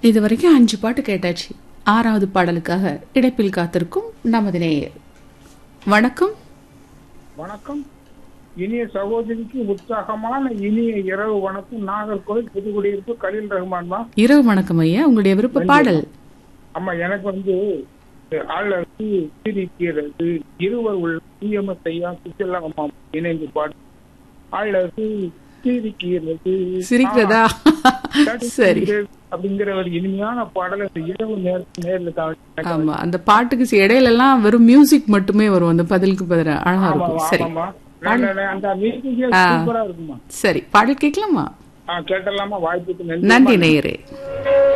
இது வரைக்கும் அஞ்சு பாட்டு கேட்டாச்சு ஆறாவது பாடலுக்காக இடைப்பில் காத்திருக்கும் நமது நேயர் வணக்கம் வணக்கம் இனிய சகோதரிக்கு உற்சாகமான இனிய இரவு வணக்கம் நாகர்கோவில் புதுக்குடியிருப்பு கலீல் ரஹ்மான் தான் இரவு வணக்கம் ஐயா உங்களுடைய விருப்ப பாடல் ஆமா எனக்கு வந்து அழகு சிரிக்கிறது இருவர் உள்ள பிஎம்எஸ் ஐயா சுசிலா அம்மா இணைந்து பாடு அழகு சிரிக்கிறது சிரிக்கிறதா சரி அப்படிங்கிற ஒரு இனிமையான பாடலை இந்த இரவு நேரத்தில் நேர்ல தான் ஆமா அந்த பாட்டுக்கு சி- இடையில எல்லாம் வெறும் மியூசிக் மட்டுமே வரும் அந்த பதிலுக்கு பதில் அழகா இருக்கும் சரி ஆமாமா நல்ல- நல்ல- அந்த மியூசிக்கே சூப்பரா இருக்குமா சரி பாடல் கேட்கலாமா ஆ, கேட்டலாமா வாய்ப்புக்கு நன்றி நன்றி நேயரே